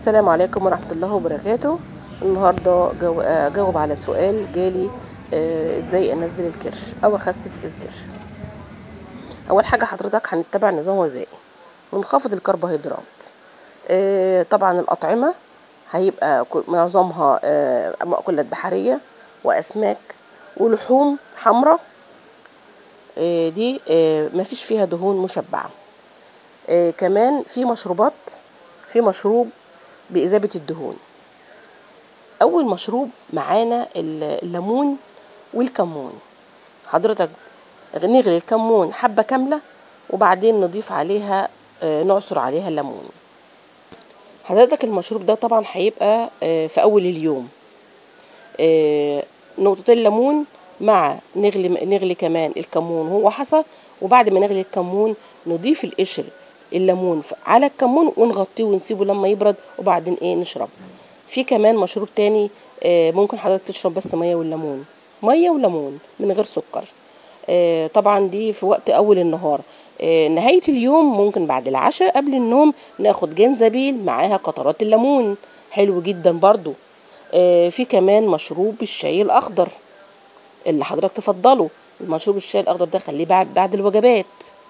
السلام عليكم ورحمة الله وبركاته النهاردة جو- أجاوب على سؤال جالي آه، ازاي انزل الكرش او اخسس الكرش اول حاجة حضرتك هنتبع نظام غذائي منخفض الكربوهيدرات آه، طبعا الاطعمة هيبقى كل- معظمها آه، مأكولات بحرية واسماك ولحوم حمراء آه، دي آه، مفيش فيها دهون مشبعة آه، كمان في مشروبات في مشروب بإذابة الدهون أول مشروب معانا ال- الليمون والكمون حضرتك نغلي الكمون حبة كاملة وبعدين نضيف عليها آه، نعصر عليها الليمون حضرتك المشروب ده طبعا هيبقى آه، في أول اليوم آه، نقطتين ليمون مع نغلي نغلي كمان الكمون هو حصى وبعد ما نغلي الكمون نضيف القشر الليمون ف- على الكمون ونغطيه ونسيبه لما يبرد وبعدين ايه نشرب في كمان مشروب تاني آه، ممكن حضرتك تشرب بس ميه والليمون ميه وليمون من غير سكر آه، طبعا دي في وقت اول النهار آه، نهايه اليوم ممكن بعد العشاء قبل النوم ناخد جنزبيل معاها قطرات الليمون حلو جدا برضو آه، في كمان مشروب الشاي الاخضر اللي حضرتك تفضله المشروب الشاي الاخضر ده خليه بعد بعد الوجبات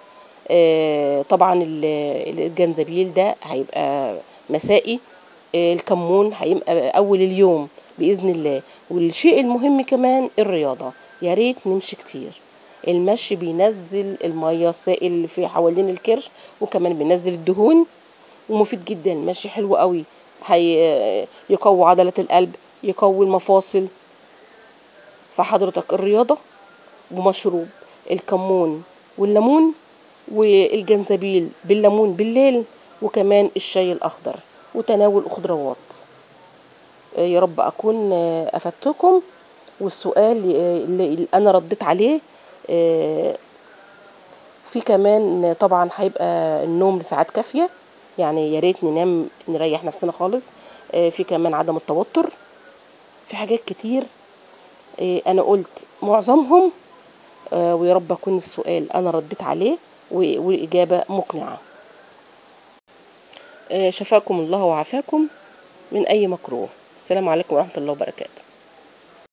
آه، طبعا ال- الجنزبيل ده هيبقى مسائي آه، الكمون هيبقى اول اليوم باذن الله والشيء المهم كمان الرياضه يا ريت نمشي كتير المشي بينزل الميه السائل اللي في حوالين الكرش وكمان بينزل الدهون ومفيد جدا المشي حلو قوي هي يقوي عضله القلب يقوي المفاصل فحضرتك الرياضه ومشروب الكمون والليمون والجنزبيل بالليمون بالليل وكمان الشاي الأخضر وتناول الخضروات آه، يا رب أكون آه، أفدتكم والسؤال آه، اللي اللي أنا رديت عليه آه، في كمان طبعا هيبقى النوم بساعات كافية يعني يا ريت ننام نريح نفسنا خالص آه، في كمان عدم التوتر في حاجات كتير آه، أنا قلت معظمهم آه، ويا رب أكون السؤال أنا رديت عليه و- والإجابة مقنعة آه، شفاكم الله وعافاكم من أي مكروه السلام عليكم ورحمة الله وبركاته